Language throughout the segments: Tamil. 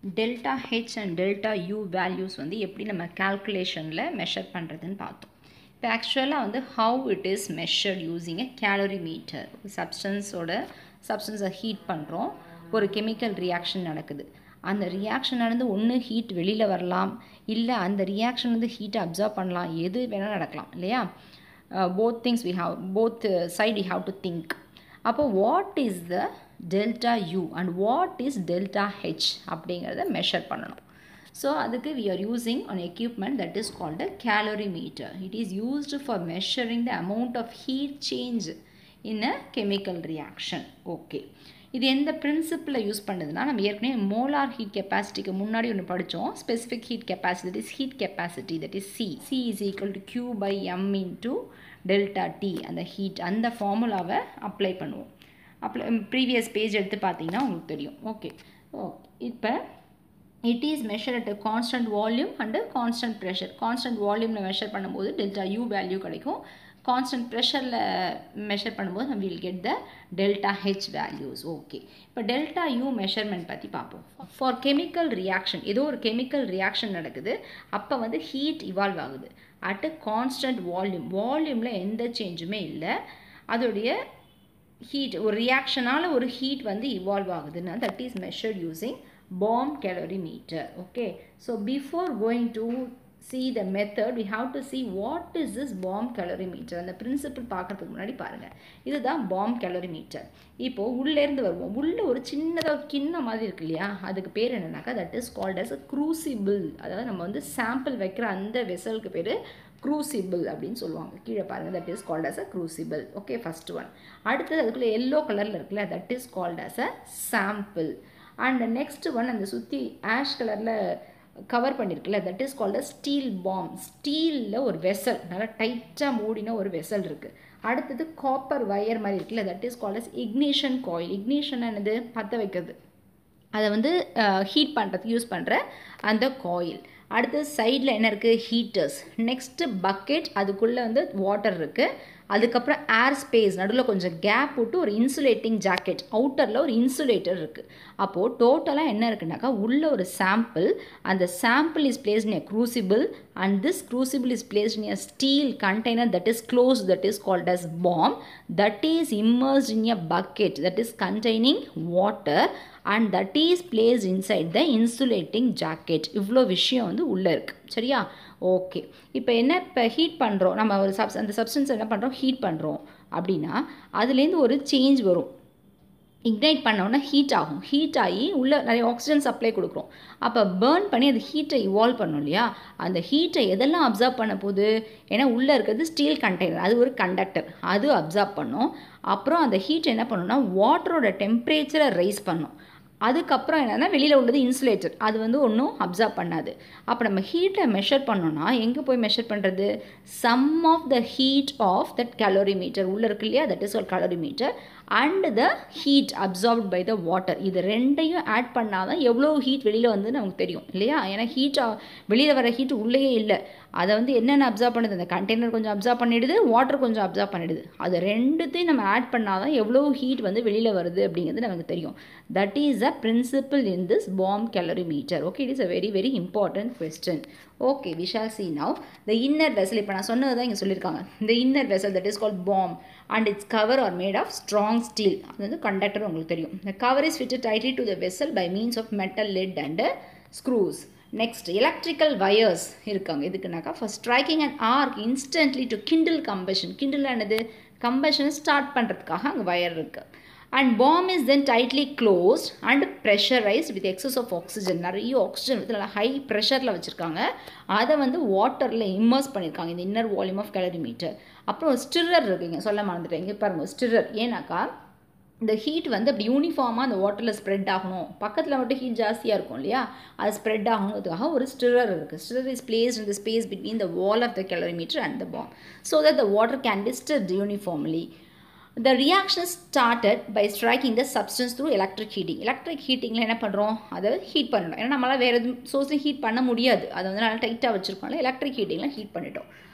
Delta H and delta U values வந்து எப்படி நம்ம கால்குலேஷனில் மெஷர் பண்ணுறதுன்னு பார்த்தோம் இப்போ ஆக்சுவலாக வந்து how it is measured using a calorimeter சப்ஸ்டன்ஸோட சப்ஸ்டன்ஸை ஹீட் பண்ணுறோம் ஒரு கெமிக்கல் ரியாக்ஷன் நடக்குது அந்த ரியாக்ஷன் நடந்து ஒன்று ஹீட் வெளியில் வரலாம் இல்லை அந்த ரியாக்ஷன் வந்து ஹீட்டை அப்சர்வ் பண்ணலாம் எது வேணால் நடக்கலாம் இல்லையா both things we have both side we have to think அப்போ what is the delta U and what is delta H அப்படிங்கிறத மெஷர் பண்ணணும் ஸோ அதுக்கு we are using an equipment that is called a calorimeter. It is used for measuring the amount of heat change in a chemical reaction. Okay. இது எந்த பிரின்சிப்பில் யூஸ் பண்ணுதுன்னா நம்ம ஏற்கனவே மோலார் ஹீட் கெப்பாசிட்டிக்கு முன்னாடி ஒன்று படித்தோம் specific heat capacity that is heat capacity that is C C is equal to Q by M into delta T அந்த ஹீட் அந்த ஃபார்முலாவை அப்ளை பண்ணுவோம் அப்ளை ப்ரீவியஸ் பேஜ் எடுத்து பார்த்தீங்கன்னா உங்களுக்கு தெரியும் ஓகே ஓ இப்போ it is measure at constant volume and constant pressure constant வால்யூமில் மெஷர் பண்ணும்போது டெல்டா யூ வேல்யூ கிடைக்கும் கான்ஸ்டன்ட் ப்ரெஷரில் மெஷர் பண்ணும்போது நம்ம will get the delta H values okay இப்போ டெல்டா யூ மெஷர்மெண்ட் பற்றி பார்ப்போம் ஃபார் கெமிக்கல் ரியாக்ஷன் ஏதோ ஒரு கெமிக்கல் ரியாக்ஷன் நடக்குது அப்போ வந்து ஹீட் இவால்வ் ஆகுது அட் கான்ஸ்டன்ட் வால்யூம் வால்யூமில் எந்த சேஞ்சுமே இல்லை அதோடைய ஹீட் ஒரு ரியாக்ஷனால் ஒரு ஹீட் வந்து இவால்வ் ஆகுதுன்னா that is measured using bomb calorimeter okay so before going to see the method we have to see what is this bomb calorimeter அந்த பிரின்சிபிள் பார்க்கறதுக்கு முன்னாடி பாருங்கள் இதுதான் பாம் calorimeter இப்போது உள்ளேருந்து வருவோம் உள்ளே ஒரு சின்னதாக ஒரு கிண்ணம் மாதிரி இருக்கு இல்லையா அதுக்கு பேர் என்னன்னாக்கா that is called as a crucible அதாவது நம்ம வந்து சாம்பிள் வைக்கிற அந்த வெசலுக்கு பேர் க்ரூசிபிள் அப்படின்னு சொல்லுவாங்க கீழே பாருங்கள் that is called as a crucible okay first one அடுத்தது அதுக்குள்ளே எல்லோ கலரில் இருக்குல்ல that is called as a sample and next one அந்த சுற்றி ஆஷ் கலரில் கவர் பண்ணியிருக்குல்ல that is called a steel bomb ஸ்டீலில் ஒரு வெசல் நல்லா டைட்டாக மூடின ஒரு வெசல் இருக்குது அடுத்தது காப்பர் வயர் மாதிரி இருக்குல்ல that is called as ignition coil ignition என்னது பற்ற வைக்கிறது அதை வந்து ஹீட் பண்ணுறதுக்கு யூஸ் பண்ணுற அந்த காயில் அடுத்து சைடில் என்ன இருக்குது ஹீட்டர்ஸ் நெக்ஸ்ட்டு பக்கெட் அதுக்குள்ளே வந்து வாட்டர் இருக்குது அதுக்கப்புறம் ஏர் ஸ்பேஸ் நடுவில் கொஞ்சம் கேப் விட்டு ஒரு இன்சுலேட்டிங் ஜாக்கெட் அவுட்டரில் ஒரு இன்சுலேட்டர் இருக்குது அப்போது டோட்டலாக என்ன இருக்குனாக்கா உள்ள ஒரு சாம்பிள் அந்த sample is placed in a crucible and this crucible is placed in a steel container that is close that is called as bomb that is immersed in a bucket that is containing water and that is place inside the insulating jacket இவ்வளோ விஷயம் வந்து உள்ளே இருக்குது சரியா ஓகே இப்போ என்ன இப்போ ஹீட் பண்ணுறோம் நம்ம ஒரு சப்ஸ் அந்த சப்ஸ்டன்ஸ் என்ன பண்ணுறோம் ஹீட் பண்ணுறோம் அப்படின்னா அதுலேருந்து ஒரு சேஞ்ச் வரும் இக்னைட் பண்ணோன்னா ஹீட் ஆகும் ஹீட் ஆகி உள்ளே நிறைய ஆக்சிஜன் சப்ளை கொடுக்குறோம் அப்போ பேர்ன் பண்ணி அந்த ஹீட்டை இவால்வ் பண்ணும் இல்லையா அந்த ஹீட்டை எதெல்லாம் அப்சர்வ் பண்ண போகுது ஏன்னா உள்ளே இருக்கிறது ஸ்டீல் கண்டெய்னர் அது ஒரு கண்டக்டர் அது அப்சர்வ் பண்ணும் அப்புறம் அந்த ஹீட் என்ன பண்ணுன்னா வாட்டரோட டெம்பரேச்சரை ரைஸ் பண்ணும் அதுக்கப்புறம் என்னென்னா வெளியில் உள்ளது இன்சுலேட்டர் அது வந்து ஒன்றும் அப்சர்வ் பண்ணாது அப்போ நம்ம ஹீட்டை மெஷர் பண்ணோன்னா எங்கே போய் மெஷர் பண்ணுறது sum of the heat of that calorimeter உள்ளே இருக்கு இல்லையா தட் இஸ் ஒரு calorimeter and the heat absorbed by the water இது ரெண்டையும் ஆட் பண்ணால் தான் எவ்வளோ ஹீட் வெளியில் வந்து நமக்கு தெரியும் இல்லையா ஏன்னா ஹீட் வெளியில் வர ஹீட் உள்ளேயே இல்லை அதை வந்து என்னென்ன அப்சர்வ் பண்ணுது அந்த கண்டெய்னர் கொஞ்சம் அப்சர்வ் பண்ணிடுது வாட்டர் கொஞ்சம் அப்சர்வ் பண்ணிடுது அது ரெண்டுத்தையும் நம்ம ஆட் பண்ணால் தான் எவ்வளோ ஹீட் வந்து வெளியில் வருது அப்படிங்கிறது நமக்கு தெரியும் that is a principle in this bomb calorimeter okay it is a very very important question okay we shall see now the inner vessel இப்போ நான் சொன்னது தான் இங்கே சொல்லியிருக்காங்க இந்த inner vessel that is call bomb and its cover are made of strong steel அது வந்து கண்டக்டர் உங்களுக்கு தெரியும் the cover is fitted tightly to the vessel by means of metal lead and screws next electrical wires இருக்காங்க எதுக்குனாக்கா for striking and arc instantly to kindle combustion kindle என்னது கம்பஷன் ஸ்டார்ட் பண்ணுறதுக்காக அங்கே வயர் இருக்குது and bomb is then tightly closed and pressurised with excess of oxygen நிறைய ஆக்சிஜன் வந்து நல்லா ஹை ப்ரெஷரில் வச்சுருக்காங்க அதை வந்து வாட்டரில் இம்மர்ஸ் பண்ணியிருக்காங்க இந்த இன்னர் வால்யூம் ஆஃப் கேலரிமீட்டர் அப்புறம் ஸ்டிரர் இருக்குங்க சொல்ல மறந்துட்டேன் இங்கே பாருங்கள் ஸ்டிரர் ஏன்னாக்கா இந்த ஹீட் வந்து அப்படி யூனிஃபார்மாக அந்த வாட்டரில் ஸ்ப்ரெட் ஆகணும் பக்கத்தில் மட்டும் ஹீட் ஜாஸ்தியாக இருக்கும் இல்லையா அது ஸ்ப்ரெட் ஆகணுங்கிறதுக்காக ஒரு ஸ்டிரர் இருக்குது stirrer is place in the space between the wall of the calorimeter and the bomb so that the water can be stirred uniformly the reaction started by striking the substance through electric heating electric heatingல என்ன பண்ணுறோம் அதை ஹீட் பண்ணணும் ஏன்னா நம்மளால் வேறு எதுவும் சோர்ஸ்லையும் ஹீட் பண்ண முடியாது அதை வந்து நல்லா டைட்டாக வச்சுருக்கோம்ல எலக்ட்ரிக் ஹீட்டிங்கில் ஹீட் பண்ணிட்டோம்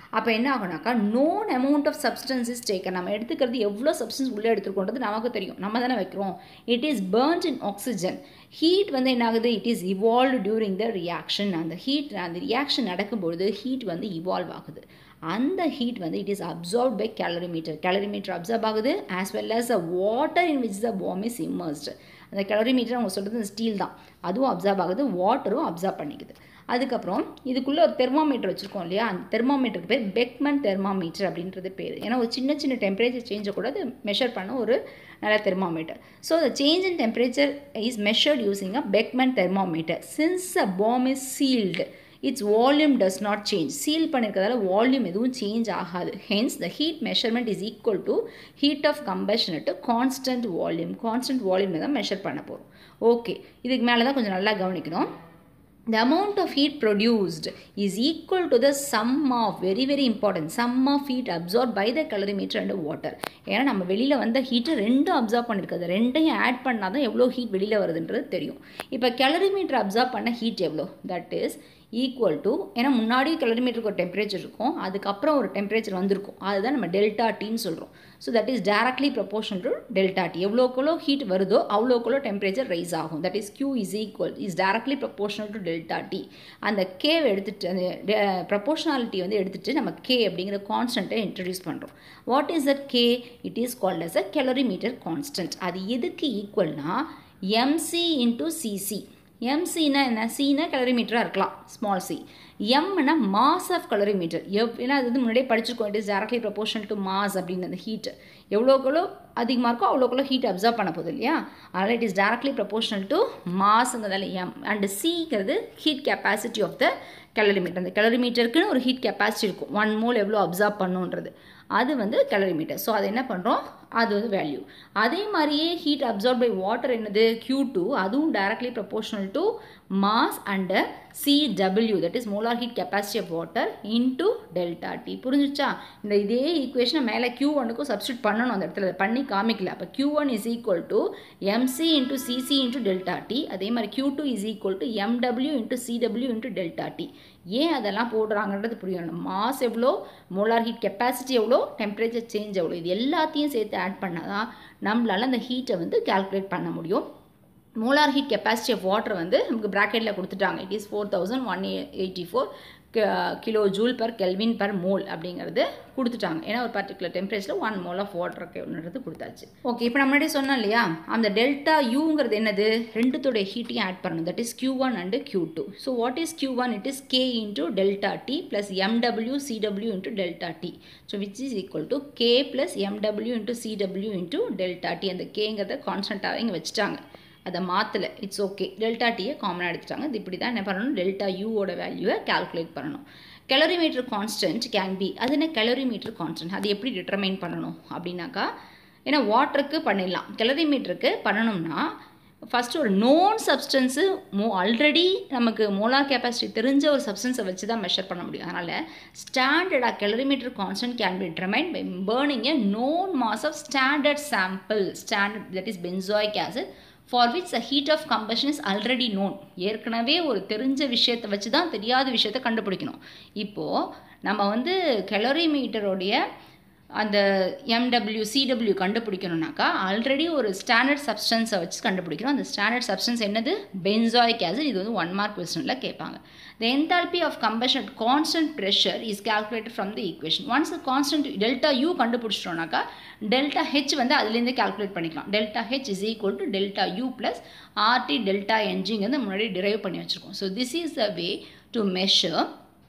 அப்போ என்ன ஆகுனாக்கா known amount of substance is taken நம்ம எடுத்துக்கிறது எவ்வளோ சப்ஸ்டன்ஸ் உள்ளே எடுத்துருக்கோன்றது நமக்கு தெரியும் நம்ம தானே வைக்கிறோம் it is burnt in oxygen heat வந்து என்ன ஆகுது it is evolve during the reaction அந்த ஹீட் அந்த ரியாக்ஷன் நடக்கும்பொழுது ஹீட் வந்து இவால்வ் ஆகுது அந்த ஹீட் வந்து it is absorb by calorimeter calorimeter observe ஆகுது as well as a water in which the bomb is immersed அந்த கேலரிமீட்டர் அவங்க சொல்கிறது ஸ்டீல் தான் அதுவும் அப்சர்வ் ஆகுது வாட்டரும் அப்சர்வ் பண்ணிக்குது அதுக்கப்புறம் இதுக்குள்ளே ஒரு தெர்மாமீட்டர் வச்சுருக்கோம் இல்லையா அந்த தெர்மாமீட்டருக்கு பேர் பெக்மன் தெர்மாமீட்டர் அப்படின்றது பேர் ஏன்னா ஒரு சின்ன சின்ன டெம்பரேச்சர் சேஞ்சை கூட அது மெஷர் பண்ண ஒரு நல்ல thermometer so the change in temperature is measured using a Beckmann thermometer since a bomb is sealed its volume does not change seal பண்ணியிருக்கிறதால வால்யூம் எதுவும் சேஞ்ச் ஆகாது hence the heat measurement is equal to heat of combustion to constant volume constant வால்யூமில் தான் மெஷர் பண்ண போகிறோம் ஓகே இதுக்கு மேலே தான் கொஞ்சம் நல்லா கவனிக்கணும் the amount of heat produced is equal to the sum of very very important sum of heat absorbed by the calorimeter and water ஏன்னா நம்ம வெளியில் வந்த ஹீட்டை ரெண்டும் அப்சர்வ் பண்ணியிருக்கிறது ரெண்டையும் ஆட் பண்ணால் தான் எவ்வளோ ஹீட் வெளியில் வருதுன்றது தெரியும் இப்போ கேலரிமீட்டர் அப்சர்வ் பண்ண ஹீட் எவ்வளோ தட் இஸ் ஈக்குவல் டு ஏன்னா முன்னாடி கிலோமீட்டருக்கு ஒரு டெம்பரேச்சர் இருக்கும் அதுக்கப்புறம் ஒரு டெம்பரேச்சர் வந்திருக்கும் அதுதான் நம்ம டெல்டா டின்னு சொல்கிறோம் so that is directly proportion to delta T எவ்வளோக்குள்ளோ ஹீட் வருதோ அவ்வளோக்குள்ளோ டெம்பரேச்சர் ரைஸ் ஆகும் that is Q is equal is directly proportional to delta T அந்த கேவை எடுத்துட்டு அந்த ப்ரொபோர்ஷனாலிட்டி வந்து எடுத்துட்டு நம்ம கே அப்படிங்கிற கான்ஸ்டன்ட்டை இன்ட்ரடியூஸ் பண்ணுறோம் what is that K it is called as a calorimeter constant அது எதுக்கு ஈக்குவல்னா எம்சி இன்டூ சிசி எம்சினா என்ன சினா கலரிமீட்டராக இருக்கலாம் ஸ்மால் சி எம்னா மாஸ் ஆஃப் கலரிமீட்டர் எவ் ஏன்னா அது வந்து முன்னாடியே படிச்சிருக்கோம் it is directly proportion to mass அப்படின்னு அந்த ஹீட் எவ்வளோக்குள்ளோ அதிகமாக இருக்கோ அவ்வளோக்குள்ளோ ஹீட் அப்சர்வ் பண்ண போகுது இல்லையா அதனால் it is directly proportional to மாஸுங்கிறதால எம் அண்ட் சிங்கிறது heat capacity of the calorimeter அந்த கலரிமீட்டருக்குன்னு ஒரு ஹீட் கெப்பாசிட்டி இருக்கும் ஒன் மோல் எவ்வளோ அப்சர்வ் பண்ணுன்றது அது வந்து கலரிமீட்டர் ஸோ அது என்ன பண்ணுறோம் அது வந்து வேல்யூ அதே மாதிரியே ஹீட் அப்சர்வ் பை வாட்டர் என்னது கியூ டூ அதுவும் directly proportional to mass and C W that is molar heat capacity of water into delta T புரிஞ்சிச்சா இந்த இதே ஈக்குவேஷனை மேலே கியூ ஒனுக்கும் சப்ஸ்டியூட் பண்ணணும் அந்த இடத்துல பண்ணி காமிக்கல அப்போ Q one is equal to M C into C C into delta T அதே மாதிரி Q two is equal to M W into C W into delta T ஏன் அதெல்லாம் போடுறாங்கன்றது புரியணும் மாஸ் எவ்வளோ மோலார் ஹீட் கெப்பாசிட்டி எவ்வளோ டெம்பரேச்சர் சேஞ்ச் எவ்வளோ இது எல்லாத்தையும் சேர்த்து ஆட் பண்ணால் தான் நம்மளால் அந்த ஹீட்டை வந்து கால்குலேட் பண்ண முடியும் molar heat capacity of water வந்து நமக்கு ப்ராக்கெட்டில் கொடுத்துட்டாங்க it is four thousand one eighty four kilo joule per kelvin per mole அப்படிங்கிறது கொடுத்துட்டாங்க ஏன்னா ஒரு பர்டிகுலர் டெம்பரேச்சரில் ஒன் மோல் ஆஃப் வாட்டர் கொடுத்தாச்சு ஓகே இப்போ நம்ம முன்னாடியே சொன்னோம் இல்லையா அந்த டெல்டா யூங்கிறது என்னது ரெண்டுத்தோடைய ஹீட்டையும் ஆட் பண்ணணும் that is Q one and Q two so what is Q one it is K into delta T plus MW C W into delta T so which is equal to K plus M W into C W into delta T அந்த கேங்கிறத கான்ஸ்டண்ட்டாக இங்கே வச்சுட்டாங்க அதை மாற்றலை இட்ஸ் ஓகே டெல்டா டீயை காமனாக எடுத்துட்டாங்க இது இப்படி தான் என்ன பண்ணணும் டெல்டா யூவோட வேல்யூவை கால்குலேட் பண்ணணும் கலோரிமீட்டர் கான்ஸ்டன்ட் கேன் பி அது என்ன கலோரிமீட்டர் கான்ஸ்டன்ட் அது எப்படி டிட்டர்மைன் பண்ணணும் அப்படின்னாக்கா ஏன்னா வாட்டருக்கு பண்ணிடலாம் கலோரிமீட்டருக்கு பண்ணணும்னா ஃபஸ்ட்டு ஒரு நோன் சப்ஸ்டன்ஸு மோ ஆல்ரெடி நமக்கு மோலார் கெப்பாசிட்டி தெரிஞ்ச ஒரு சப்ஸ்டன்ஸை வச்சு தான் மெஷர் பண்ண முடியும் அதனால் ஸ்டாண்டர்டாக calorimeter constant can be determine by burning a known mass of standard sample standard that is benzoic acid for which a heat of combustion is already known ஏற்கனவே ஒரு தெரிஞ்ச விஷயத்தை வச்சு தான் தெரியாத விஷயத்தை கண்டுபிடிக்கணும் இப்போது நம்ம வந்து கெலோரிமீட்டருடைய அந்த எம்டபிள்யூ சிடபிள்யூ கண்டுபிடிக்கணும்னாக்கா ஆல்ரெடி ஒரு ஸ்டாண்டர்ட் சப்ஸ்டன்ஸை வச்சு கண்டுபிடிக்கிறோம் அந்த ஸ்டாண்டர்ட் சப்ஸ்டன்ஸ் என்னது பென்சாயிக் ஆசிட் இது வந்து ஒன் மார்க் கொஸ்டினில் கேட்பாங்க the enthalpy of combustion at constant pressure is calculated from the equation once constant delta U கண்டுபிடிச்சிட்டோம்னாக்கா டெல்டா ஹெச் வந்து அதுலேருந்து கால்குலேட் பண்ணிக்கலாம் delta H is equal to delta U plus R T delta என்ஜிங்கிறது முன்னாடி டிரைவ் பண்ணி வச்சுருக்கோம் so this is the way to measure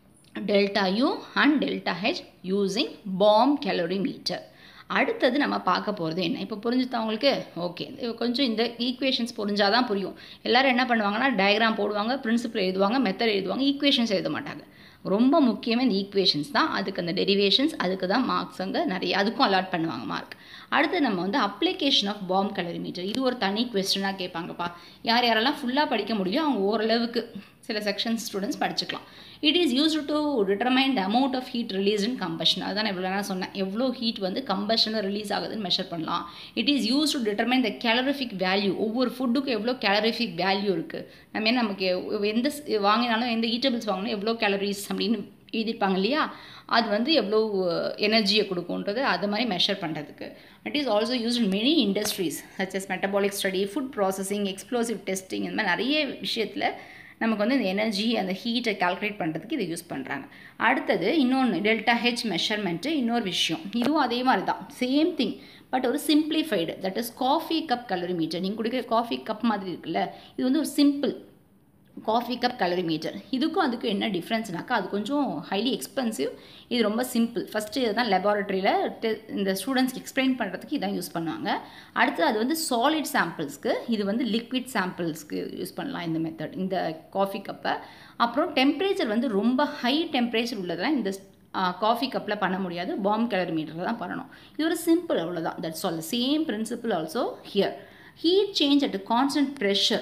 delta U and delta H using bomb calorimeter அடுத்தது நம்ம பார்க்க போகிறது என்ன இப்போ புரிஞ்சுதா உங்களுக்கு ஓகே கொஞ்சம் இந்த ஈக்குவேஷன்ஸ் புரிஞ்சால் தான் புரியும் எல்லோரும் என்ன பண்ணுவாங்கன்னா டயக்ராம் போடுவாங்க பிரின்சிபல் எழுதுவாங்க மெத்தட் எழுதுவாங்க ஈக்குவேஷன்ஸ் எழுத மாட்டாங்க ரொம்ப முக்கியமாக இந்த ஈக்குவேஷன்ஸ் தான் அதுக்கு அந்த டெரிவேஷன்ஸ் அதுக்கு தான் மார்க்ஸ் அங்கே நிறைய அதுக்கும் அலாட் பண்ணுவாங்க மார்க் அடுத்து நம்ம வந்து அப்ளிகேஷன் ஆஃப் பாம் கலரிமீட்டர் இது ஒரு தனி கொஸ்டினாக கேட்பாங்கப்பா யார் யாரெல்லாம் ஃபுல்லாக படிக்க முடியும் அவங்க ஓரளவுக்கு சில செக்ஷன் ஸ்டூடெண்ட்ஸ் படிச்சுக்கலாம் it is used to determine the amount of heat release in combustion அதுதான் இவ்வளோ நான் சொன்னேன் எவ்வளோ ஹீட் வந்து கம்பஷனில் ரிலீஸ் ஆகுதுன்னு மெஷர் பண்ணலாம் it is use to determine the calorific value ஒவ்வொரு ஃபுட்டுக்கும் எவ்வளோ கேலரிஃபிக் வேல்யூ இருக்குது நம்ம ஏன் நமக்கு எந்த வாங்கினாலும் எந்த ஈட்டபிள்ஸ் வாங்கினாலும் எவ்வளோ கேலரிஸ் அப்படின்னு எழுதியிருப்பாங்க இல்லையா அது வந்து எவ்வளோ எனர்ஜியை கொடுக்குன்றது அது மாதிரி மெஷர் பண்ணுறதுக்கு it is also use in many industries such as metabolic study food processing explosive testing இந்த மாதிரி நிறைய விஷயத்தில் நமக்கு வந்து இந்த எனர்ஜி அந்த ஹீட்டை கால்குலேட் பண்ணுறதுக்கு இதை யூஸ் பண்ணுறாங்க அடுத்தது இன்னொன்று டெல்டா ஹெச் மெஷர்மெண்ட்டு இன்னொரு விஷயம் இதுவும் அதே மாதிரி தான் சேம் திங் பட் ஒரு simplified that is coffee cup calorimeter நீங்கள் குடிக்கிற காஃபி கப் மாதிரி இருக்குல்ல இது வந்து ஒரு simple coffee cup calorimeter இதுக்கும் அதுக்கும் என்ன டிஃப்ரென்ஸ்னாக்கா அது கொஞ்சம் ஹைலி எக்ஸ்பென்சிவ் இது ரொம்ப சிம்பிள் ஃபஸ்ட்டு இதுதான் லெபார்ட்டரியில் இந்த ஸ்டூடெண்ட்ஸ்க்கு எக்ஸ்பிளைன் பண்ணுறதுக்கு இதான் யூஸ் பண்ணுவாங்க அடுத்து அது வந்து சாலிட் சாம்பிள்ஸ்க்கு இது வந்து லிக்விட் சாம்பிள்ஸ்க்கு யூஸ் பண்ணலாம் இந்த மெத்தட் இந்த காஃபி கப்பை அப்புறம் டெம்பரேச்சர் வந்து ரொம்ப ஹை டெம்பரேச்சர் உள்ளதெல்லாம் இந்த காஃபி கப்பில் பண்ண முடியாது பாம் கலர் மீட்டரில் தான் பண்ணணும் இது ஒரு சிம்பிள் அவ்வளோதான் that's all same principle also here heat change at constant pressure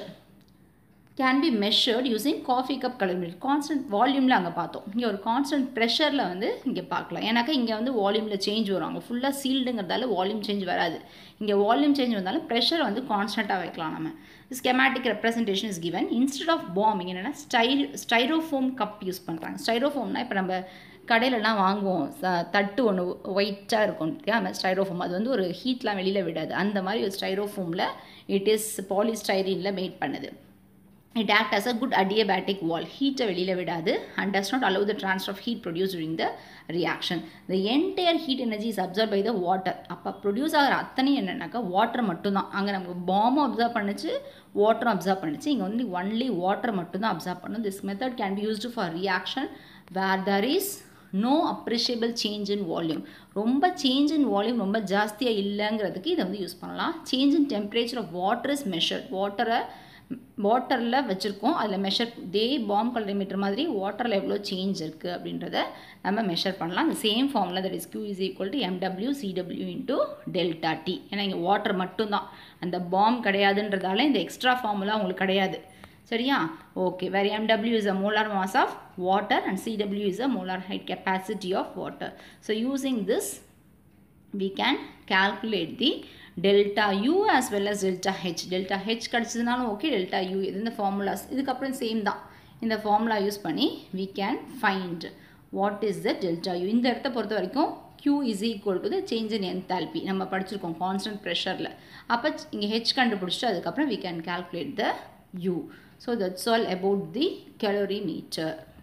can be measured using coffee cup calorimeter constant வால்யூமில் அங்கே பார்த்தோம் இங்கே ஒரு கான்ஸ்டன்ட் ப்ரெஷரில் வந்து இங்கே பார்க்கலாம் ஏன்னாக்கா இங்கே வந்து வால்யூமில் சேஞ்ச் வரும் அங்கே ஃபுல்லாக சீல்டுங்கிறதால வால்யூம் சேஞ்ச் வராது இங்கே வால்யூம் சேஞ்ச் வந்தாலும் ப்ரெஷர் வந்து கான்ஸ்டண்ட்டாக வைக்கலாம் நம்ம schematic representation is given instead of bomb இங்கே என்னென்னா ஸ்டைல் ஸ்டைரோஃபோம் கப் யூஸ் பண்ணுறாங்க ஸ்டைரோஃபோம்னா இப்போ நம்ம கடையிலலாம் வாங்குவோம் தட்டு ஒன்று ஒயிட்டாக இருக்கும் அது ஸ்டைரோஃபோம் அது வந்து ஒரு ஹீட்லாம் வெளியில் விடாது அந்த மாதிரி ஒரு ஸ்டைரோஃபோமில் இட் இஸ் பாலிஸ்டைரினில் மேட் பண்ணுது it act as a good adiabatic wall ஹீட்டை வெளியில் விடாது and does not allow the transfer of heat produce during the reaction the entire heat energy is absorb by the water அப்போ ப்ரொடியூஸ் ஆகிற அத்தனை என்னென்னாக்கா வாட்டர் மட்டும்தான் அங்கே நமக்கு பாம்பும் அப்சர்வ் பண்ணுச்சு வாட்டரும் அப்சர்வ் பண்ணுச்சு இங்கே வந்து ஒன்லி வாட்டர் மட்டும்தான் அப்சர்வ் பண்ணும் this method can be used for reaction where there is no appreciable change in volume ரொம்ப சேஞ்ச் இன் வால்யூம் ரொம்ப ஜாஸ்தியாக இல்லைங்கிறதுக்கு இதை வந்து யூஸ் பண்ணலாம் change in temperature of water is measure வாட்டரை வாட்டரில் வச்சுருக்கோம் அதில் மெஷர் தே பாம் கலரிமீட்டர் மாதிரி வாட்டரில் எவ்வளோ சேஞ்ச் இருக்குது அப்படின்றத நம்ம மெஷர் பண்ணலாம் அந்த சேம் ஃபார்மில் that is Q is equal to M W C W into delta T ஏன்னா இங்கே வாட்டர் மட்டும்தான் அந்த பாம் கிடையாதுன்றதால இந்த எக்ஸ்ட்ரா ஃபார்முலா உங்களுக்கு கிடையாது சரியா ஓகே வேறு M W is a molar mass of water and C W is a molar heat capacity of water so using this we can calculate the delta u as well as delta h delta h கிடச்சதுனாலும் ஓகே delta u இது இந்த ஃபார்முலாஸ் இதுக்கப்புறம் சேம் தான் இந்த ஃபார்முலா யூஸ் பண்ணி we can find what is the delta u இந்த இடத்த பொறுத்த வரைக்கும் q is equal to the change in enthalpy நம்ம படிச்சிருக்கோம் constant ப்ரெஷரில் அப்போ இங்கே h கண்டுபிடிச்சிட்டு அதுக்கப்புறம் we can calculate the u so that's all about the calorimeter